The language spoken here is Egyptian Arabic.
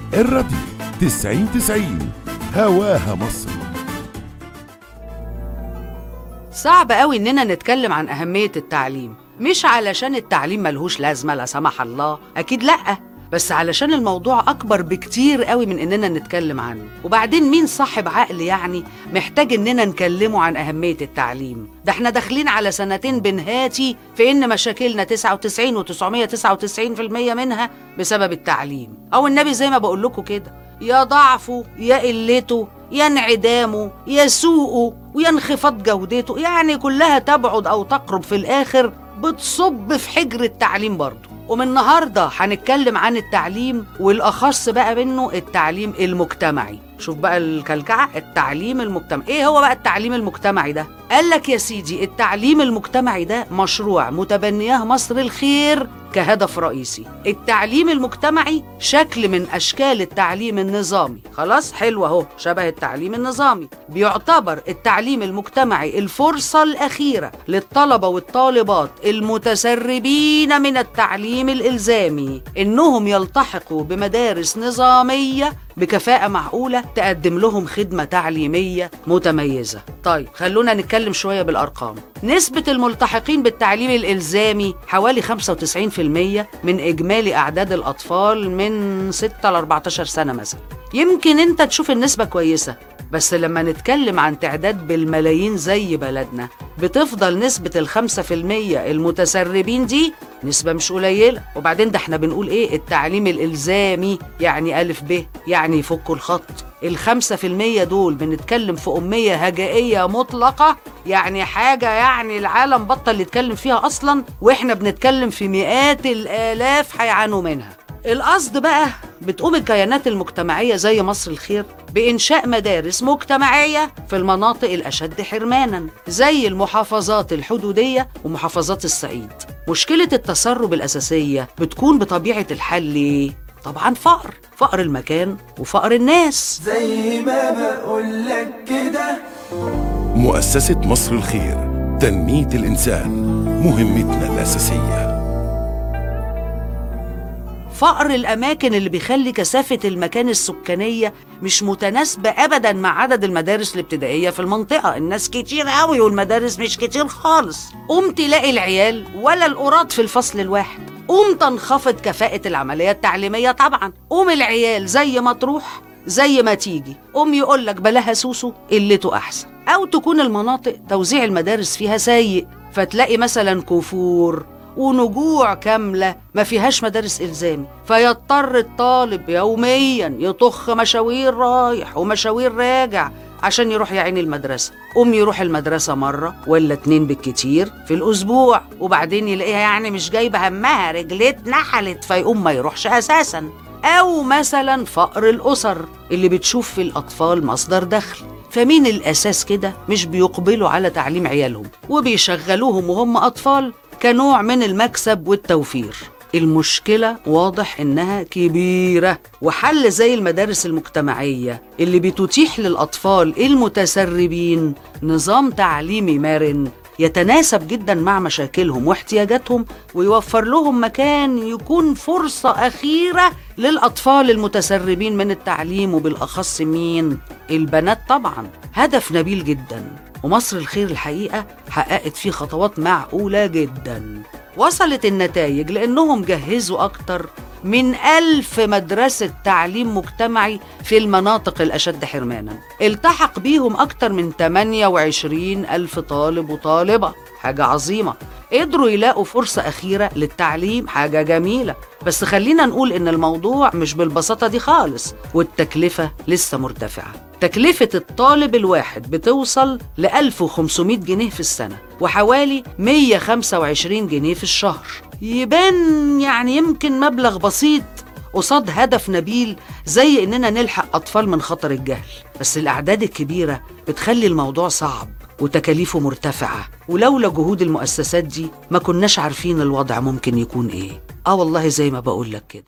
الراديو 90 90 هواها مصر صعب قوي اننا نتكلم عن اهميه التعليم مش علشان التعليم ملهوش لازمه لا سمح الله اكيد لا بس علشان الموضوع اكبر بكتير قوي من اننا نتكلم عنه وبعدين مين صاحب عقل يعني محتاج اننا نكلمه عن اهميه التعليم ده احنا داخلين على سنتين بنهاتي في ان مشاكلنا 99 و999% منها بسبب التعليم او النبي زي ما بقول لكم كده يا ضعفه يا قلته يا انعدامه يا سوءه ويا انخفاض جودته يعني كلها تبعد او تقرب في الاخر بتصب في حجر التعليم برضه ومن النهارده هنتكلم عن التعليم والاخص بقى منه التعليم المجتمعي شوف بقى الكلكعه التعليم المجتمعي ايه هو بقى التعليم المجتمعي ده قال لك يا سيدي التعليم المجتمعي ده مشروع متبنياه مصر الخير كهدف رئيسي التعليم المجتمعي شكل من اشكال التعليم النظامي خلاص حلو اهو شبه التعليم النظامي بيعتبر التعليم المجتمعي الفرصه الاخيره للطلبه والطالبات المتسربين من التعليم الالزامي انهم يلتحقوا بمدارس نظاميه بكفاءه معقوله تقدم لهم خدمه تعليميه متميزه طيب خلونا نتكلم شويه بالارقام نسبه الملتحقين بالتعليم الالزامي حوالي 95% من اجمالي اعداد الاطفال من 6 ل 14 سنه مثلا يمكن انت تشوف النسبه كويسه بس لما نتكلم عن تعداد بالملايين زي بلدنا بتفضل نسبة الخمسة في المية المتسربين دي نسبة مش قليلة وبعدين ده احنا بنقول ايه التعليم الإلزامي يعني ألف ب يعني يفكوا الخط الخمسة في المية دول بنتكلم في أمية هجائية مطلقة يعني حاجة يعني العالم بطل يتكلم فيها أصلا وإحنا بنتكلم في مئات الآلاف هيعانوا منها القصد بقى بتقوم الكيانات المجتمعية زي مصر الخير بإنشاء مدارس مجتمعية في المناطق الأشد حرمانا زي المحافظات الحدودية ومحافظات الصعيد مشكلة التسرب الأساسية بتكون بطبيعة الحل إيه؟ طبعا فقر فقر المكان وفقر الناس زي ما بقولك كده مؤسسة مصر الخير تنمية الإنسان مهمتنا الأساسية فقر الأماكن اللي بيخلي كثافة المكان السكانية مش متناسبة أبدا مع عدد المدارس الابتدائية في المنطقة الناس كتير قوي والمدارس مش كتير خالص قوم تلاقي العيال ولا القراط في الفصل الواحد قوم تنخفض كفاءة العملية التعليمية طبعا قوم العيال زي ما تروح زي ما تيجي قوم يقولك بلاها سوسو قلته أحسن أو تكون المناطق توزيع المدارس فيها سيء فتلاقي مثلا كفور ونجوع كاملة ما فيهاش مدارس إلزامي فيضطر الطالب يوميا يطخ مشاوير رايح ومشاوير راجع عشان يروح يعين المدرسة قوم يروح المدرسة مرة ولا اتنين بالكتير في الأسبوع وبعدين يلاقيها يعني مش جايبة همها رجليه اتنحلت فيقوم ما يروحش أساسا أو مثلا فقر الأسر اللي بتشوف في الأطفال مصدر دخل فمين الأساس كده مش بيقبلوا على تعليم عيالهم وبيشغلوهم وهم أطفال كنوع من المكسب والتوفير المشكلة واضح إنها كبيرة وحل زي المدارس المجتمعية اللي بتتيح للأطفال المتسربين نظام تعليمي مرن يتناسب جدا مع مشاكلهم واحتياجاتهم ويوفر لهم مكان يكون فرصة أخيرة للأطفال المتسربين من التعليم وبالأخص مين؟ البنات طبعا هدف نبيل جدا ومصر الخير الحقيقة حققت فيه خطوات معقولة جدا وصلت النتائج لأنهم جهزوا أكتر من ألف مدرسة تعليم مجتمعي في المناطق الأشد حرمانا التحق بيهم أكتر من 28 ألف طالب وطالبة حاجة عظيمة قدروا يلاقوا فرصة أخيرة للتعليم حاجة جميلة بس خلينا نقول إن الموضوع مش بالبساطة دي خالص والتكلفة لسه مرتفعة تكلفة الطالب الواحد بتوصل ل 1500 جنيه في السنة وحوالي 125 جنيه في الشهر يبان يعني يمكن مبلغ بسيط قصاد هدف نبيل زي إننا نلحق أطفال من خطر الجهل بس الأعداد الكبيرة بتخلي الموضوع صعب وتكاليفه مرتفعة ولولا جهود المؤسسات دي ما كناش عارفين الوضع ممكن يكون إيه آه والله زي ما بقول لك كده